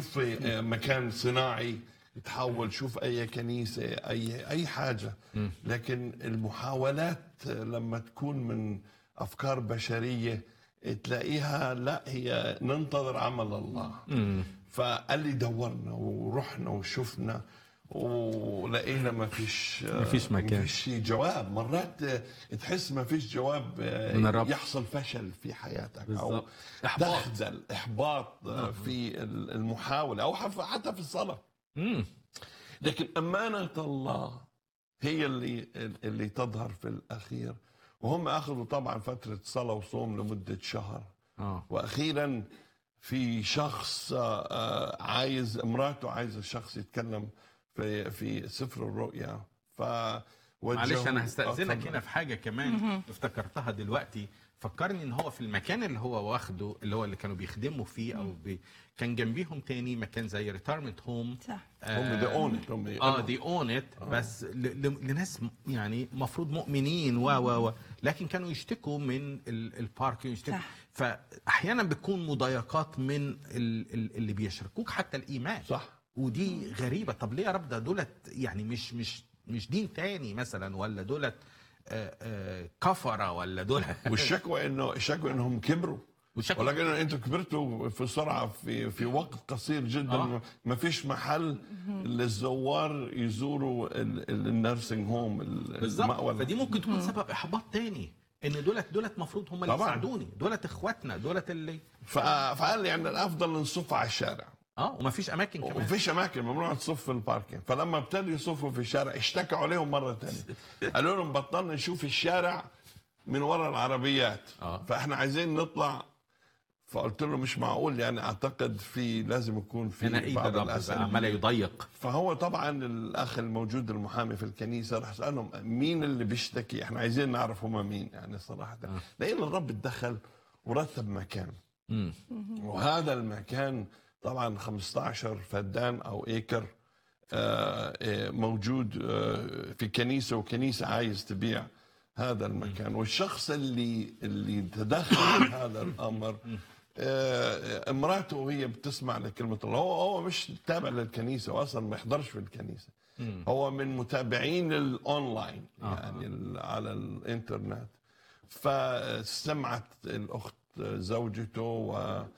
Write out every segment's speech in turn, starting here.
شوف آه، مكان صناعي يتحول شوف اي كنيسه اي اي حاجه لكن المحاولات لما تكون من افكار بشريه تلاقيها لا هي ننتظر عمل الله فقال لي دورنا ورحنا وشفنا ولقينا ما فيش ما فيش مكان. ما فيش جواب مرات تحس ما فيش جواب من الرب. يحصل فشل في حياتك او بالظبط. إحباط. تخذل احباط في المحاوله او حف- حتى في الصلاه مم. لكن امانه الله هي اللي اللي تظهر في الاخير وهم اخذوا طبعا فتره صلاه وصوم لمده شهر اه واخيرا في شخص آه، آه، عايز امراته عايزه الشخص يتكلم في في سفر الرؤيا ف معلش انا هستاذنك اتفضل. هنا في حاجه كمان افتكرتها دلوقتي فكرني ان هو في المكان اللي هو واخده اللي هو اللي كانوا بيخدموا فيه او بي كان جنبيهم تاني مكان زي ريتايرمنت هوم صح هم دي اون هم اه دي اون ات بس ل- ل- لناس م- يعني مفروض مؤمنين و و و لكن كانوا يشتكوا من ال- البارك يشتكوا صح. فاحيانا بتكون مضايقات من ال- ال- اللي بيشاركوك حتى الايمان صح ودي غريبه طب ليه يا رب ده دولت يعني مش مش مش دين تاني مثلا ولا دولت آه، آه، كفره ولا دولت والشكوى انه الشكوى انهم كبروا والشكوى- ولكن انتم كبرتوا في سرعه في في وقت قصير جدا آه. ما فيش محل للزوار يزوروا ال- ال- النيرسينج هوم ال- بالظبط المأوى فدي ممكن تكون سبب احباط تاني ان دولت دولت مفروض هم اللي طبعاً. يساعدوني دولت اخواتنا دولت اللي ف- فقال لي يعني الافضل نصف على الشارع اه ومفيش اماكن كمان وفيش اماكن ممنوع تصف في الباركينج فلما ابتدوا يصفوا في الشارع اشتكوا عليهم مره ثانيه قالوا لهم بطلنا نشوف الشارع من وراء العربيات آه. فاحنا عايزين نطلع فقلت له مش معقول يعني اعتقد في لازم يكون هنا في ايه بعض الرب بقى الاسئله عمال يضيق فهو طبعا الاخ الموجود المحامي في الكنيسه راح سالهم مين اللي بيشتكي احنا عايزين نعرف هم مين يعني صراحه آه. لان الرب اتدخل ورتب مكان مم. وهذا المكان طبعا 15 فدان او ايكر آه، آه، موجود آه، في كنيسه وكنيسه عايز تبيع هذا المكان والشخص اللي اللي تدخل في هذا الامر آه، امراته وهي بتسمع لكلمه الله هو هو مش تابع للكنيسه واصلا ما يحضرش في الكنيسه هو من متابعين الاونلاين يعني ال- على الانترنت فسمعت الاخت زوجته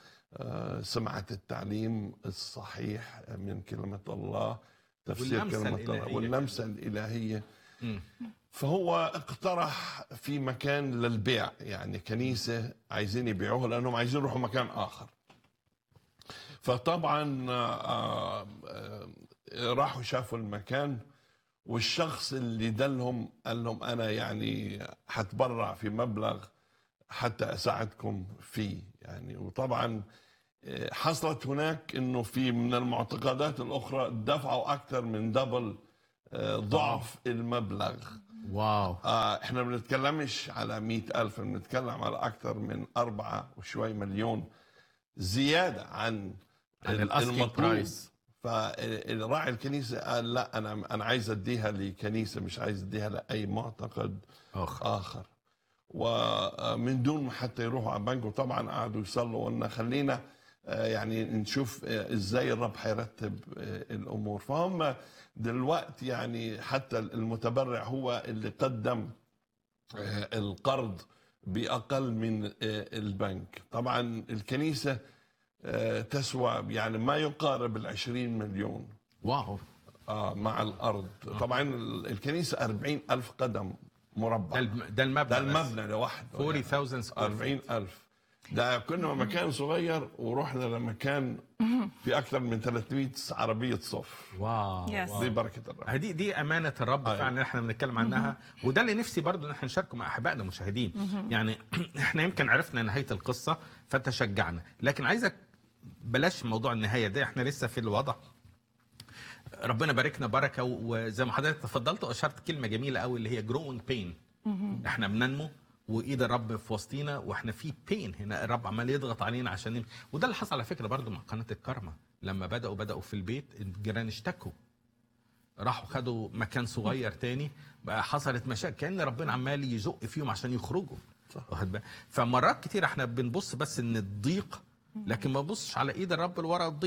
وسمعت التعليم الصحيح من كلمه الله تفسير واللمسة كلمه الله الإلهية واللمسه الالهيه مم. فهو اقترح في مكان للبيع يعني كنيسه عايزين يبيعوها لانهم عايزين يروحوا مكان اخر فطبعا آه، آه، راحوا شافوا المكان والشخص اللي دلهم قال لهم انا يعني حتبرع في مبلغ حتى اساعدكم فيه يعني وطبعا آه، حصلت هناك انه في من المعتقدات الاخرى دفعوا اكثر من دبل آه، ضعف المبلغ واو آه احنا ما بنتكلمش على مئة ألف بنتكلم على أكثر من أربعة وشوي مليون زيادة عن عن ال- الاسكينج برايس فالراعي الكنيسة قال لا أنا أنا عايز أديها لكنيسة مش عايز أديها لأي معتقد اخ آخر ومن دون ما حتى يروحوا على بنك وطبعا قعدوا يصلوا قلنا خلينا آه، يعني نشوف آه، ازاي الرب حيرتب آه، الامور فهم دلوقتي يعني حتى المتبرع هو اللي قدم آه، القرض باقل من آه، البنك طبعا الكنيسه آه، تسوى يعني ما يقارب العشرين مليون واو آه مع الارض طبعا الكنيسه أربعين الف قدم مربع ده الم- ده المبنى ده بس. المبنى لوحده 40000 سكوير 40 ألف ده كنا مكان صغير ورحنا لمكان في أكثر من 300 عربية صف واو Yes. واو. دي بركة الرب دي دي امانه الرب أيوة. فعلا اللي احنا بنتكلم عنها وده اللي نفسي برضو ان احنا نشاركه مع احبائنا المشاهدين يعني احنا يمكن عرفنا نهايه القصه فانت شجعنا لكن عايزك بلاش موضوع النهايه ده احنا لسه في الوضع ربنا باركنا بركه و- وزي ما حضرتك تفضلت واشرت كلمه جميله قوي اللي هي جروينج بين احنا بننمو وايد الرب في وسطينا واحنا في بين هنا الرب عمال يضغط علينا عشان نم... وده اللي حصل على فكره برضو مع قناه الكرمه لما بداوا بداوا في البيت الجيران اشتكوا راحوا خدوا مكان صغير تاني بقى حصلت مشاكل كان ربنا عمال يزق فيهم عشان يخرجوا صح. واخد بالك؟ فمرات كتير احنا بنبص بس ان الضيق لكن ما نبصش على ايد الرب اللي ورا الضيق